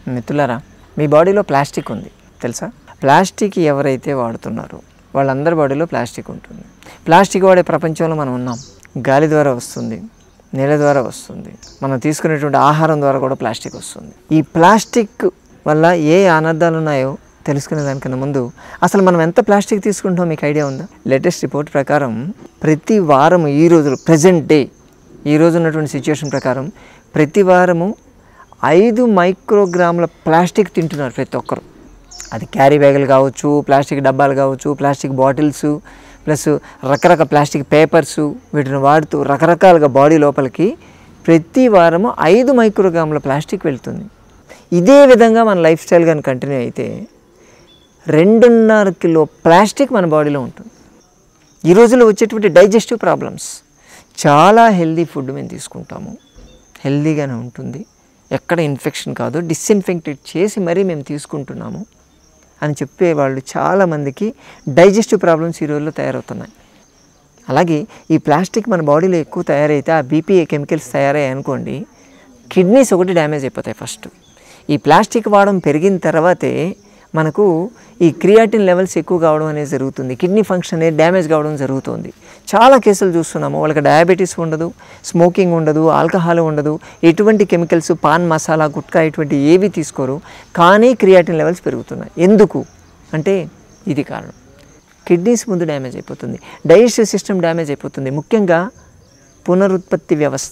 మిత్రులారా మీ బాడీలో ప్లాస్టిక్ ఉంది తెలుసా ప్లాస్టిక్ ఎవరైతే వాడుతున్నారో వాళ్ళందరి బాడీలో ప్లాస్టిక్ ఉంటుంది ప్లాస్టిక్ వాడే ప్రపంచంలో మనం ఉన్నాం గాలి ద్వారా వస్తుంది నేల ద్వారా వస్తుంది మనం తీసుకునేటువంటి ఆహారం ద్వారా కూడా ప్లాస్టిక్ వస్తుంది ఈ ప్లాస్టిక్ వల్ల ఏ అనర్థాలు ఉన్నాయో తెలుసుకునే దానికన్నా ముందు అసలు మనం ఎంత ప్లాస్టిక్ తీసుకుంటామో మీకు ఐడియా ఉందా లేటెస్ట్ రిపోర్ట్ ప్రకారం ప్రతి వారం ఈ రోజులు ప్రజెంట్ డే ఈ రోజు ఉన్నటువంటి సిచ్యువేషన్ ప్రకారం ప్రతి వారము ఐదు మైక్రోగ్రాముల ప్లాస్టిక్ తింటున్నారు ప్రతి ఒక్కరు అది క్యారీ బ్యాగులు కావచ్చు ప్లాస్టిక్ డబ్బాలు కావచ్చు ప్లాస్టిక్ బాటిల్స్ ప్లస్ రకరకాల ప్లాస్టిక్ పేపర్స్ వీటిని వాడుతూ రకరకాలుగా బాడీ లోపలికి ప్రతి వారము ఐదు మైక్రోగ్రాముల ప్లాస్టిక్ వెళ్తుంది ఇదే విధంగా మన లైఫ్ స్టైల్ కానీ కంటిన్యూ అయితే రెండున్నర కిలో ప్లాస్టిక్ మన బాడీలో ఉంటుంది ఈ రోజుల్లో వచ్చేటువంటి డైజెస్టివ్ ప్రాబ్లమ్స్ చాలా హెల్దీ ఫుడ్ మేము తీసుకుంటాము హెల్దీగానే ఉంటుంది ఎక్కడ ఇన్ఫెక్షన్ కాదు డిస్ఇన్ఫెక్టెడ్ చేసి మరీ మేము తీసుకుంటున్నాము అని చెప్పే వాళ్ళు చాలామందికి డైజెస్టివ్ ప్రాబ్లమ్స్ ఈ రోజుల్లో తయారవుతున్నాయి అలాగే ఈ ప్లాస్టిక్ మన బాడీలో ఎక్కువ తయారైతే ఆ బీపీఏ కెమికల్స్ తయారయ్యాయి అనుకోండి కిడ్నీస్ ఒకటి డ్యామేజ్ అయిపోతాయి ఫస్ట్ ఈ ప్లాస్టిక్ వాడడం పెరిగిన తర్వాతే మనకు ఈ క్రియాటిన్ లెవెల్స్ ఎక్కువ కావడం అనేది జరుగుతుంది కిడ్నీ ఫంక్షన్ అనేది డ్యామేజ్ కావడం జరుగుతుంది చాలా కేసులు చూస్తున్నాము వాళ్ళకి డయాబెటీస్ ఉండదు స్మోకింగ్ ఉండదు ఆల్కహాల్ ఉండదు ఎటువంటి కెమికల్స్ పాన్ మసాలా గుట్కా ఇటువంటి ఏవి తీసుకోరు కానీ క్రియాటిన్ లెవెల్స్ పెరుగుతున్నాయి ఎందుకు అంటే ఇది కారణం కిడ్నీస్ ముందు డ్యామేజ్ అయిపోతుంది డైజెస్టివ్ సిస్టమ్ డ్యామేజ్ అయిపోతుంది ముఖ్యంగా పునరుత్పత్తి వ్యవస్థ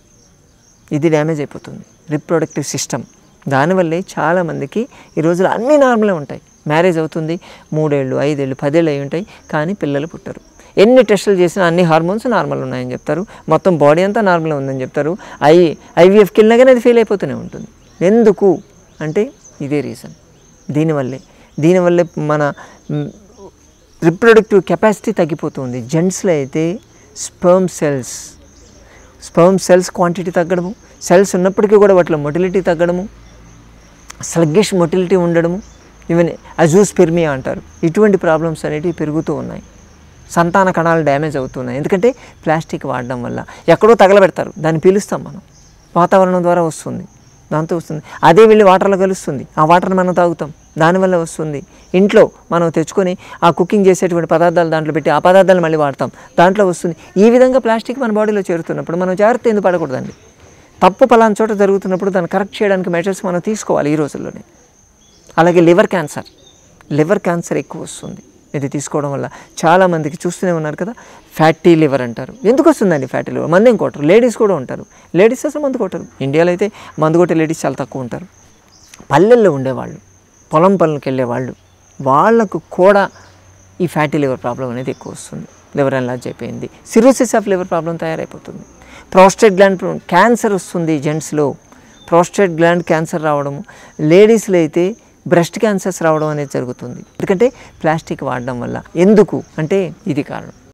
ఇది డ్యామేజ్ అయిపోతుంది రిప్రొడక్టివ్ సిస్టమ్ దానివల్లే చాలామందికి ఈ రోజులు అన్నీ నార్మలే ఉంటాయి మ్యారేజ్ అవుతుంది మూడేళ్ళు ఐదేళ్ళు పదేళ్ళు అయి ఉంటాయి కానీ పిల్లలు పుట్టరు ఎన్ని టెస్టులు చేసినా అన్ని హార్మోన్స్ నార్మల్ ఉన్నాయని చెప్తారు మొత్తం బాడీ అంతా నార్మల్ ఉందని చెప్తారు ఐ ఐవీఎఫ్కి వెళ్ళినా కానీ అది ఫెయిల్ అయిపోతూనే ఉంటుంది ఎందుకు అంటే ఇదే రీజన్ దీనివల్లే దీనివల్లే మన రిప్రొడక్టివ్ కెపాసిటీ తగ్గిపోతుంది జెంట్స్లో అయితే sperm cells sperm cells quantity తగ్గడము సెల్స్ ఉన్నప్పటికీ కూడా వాటిలో మొటిలిటీ తగ్గడము స్లగ్గిష్ మొటిలిటీ ఉండడము ఈవెన్ అజూస్పెర్మియా అంటారు ఇటువంటి ప్రాబ్లమ్స్ అనేటివి పెరుగుతూ ఉన్నాయి సంతాన కణాలు డ్యామేజ్ అవుతున్నాయి ఎందుకంటే ప్లాస్టిక్ వాడడం వల్ల ఎక్కడో తగలబెడతారు దాన్ని పీలుస్తాం మనం వాతావరణం ద్వారా వస్తుంది దాంతో వస్తుంది అదే వెళ్ళి వాటర్లో కలుస్తుంది ఆ వాటర్ని మనం తాగుతాం దానివల్ల వస్తుంది ఇంట్లో మనం తెచ్చుకొని ఆ కుకింగ్ చేసేటువంటి పదార్థాలు దాంట్లో పెట్టి ఆ పదార్థాలు మళ్ళీ వాడతాం దాంట్లో వస్తుంది ఈ విధంగా ప్లాస్టిక్ మన బాడీలో చేరుతున్నప్పుడు మనం జాగ్రత్త ఎందుకు పడకూడదండి తప్పు పలానా చోట జరుగుతున్నప్పుడు దాన్ని కరెక్ట్ చేయడానికి మెజర్స్ మనం తీసుకోవాలి ఈ రోజుల్లోనే అలాగే లివర్ క్యాన్సర్ లివర్ క్యాన్సర్ ఎక్కువ వస్తుంది ఇది తీసుకోవడం వల్ల చాలామందికి చూస్తూనే ఉన్నారు కదా ఫ్యాటీ లివర్ అంటారు ఎందుకు వస్తుందండి ఫ్యాటీ లివర్ మంది కొట్టరు లేడీస్ కూడా ఉంటారు లేడీస్ అసలు మందు కొట్టరు ఇండియాలో అయితే మందు కొట్టే లేడీస్ చాలా తక్కువ ఉంటారు పల్లెల్లో ఉండేవాళ్ళు పొలం పనులకు వెళ్ళేవాళ్ళు వాళ్ళకు కూడా ఈ ఫ్యాటీ లివర్ ప్రాబ్లం అనేది ఎక్కువ వస్తుంది లివర్ ఎన్లార్జ్ అయిపోయింది సిరోసిస్ ఆఫ్ లివర్ ప్రాబ్లం తయారైపోతుంది ప్రోస్టేట్ గ్లాండ్ క్యాన్సర్ వస్తుంది జెంట్స్లో ప్రోస్టేట్ గ్లాండ్ క్యాన్సర్ రావడము లేడీస్లో అయితే బ్రెస్ట్ క్యాన్సర్స్ రావడం అనేది జరుగుతుంది ఎందుకంటే ప్లాస్టిక్ వాడడం వల్ల ఎందుకు అంటే ఇది కారణం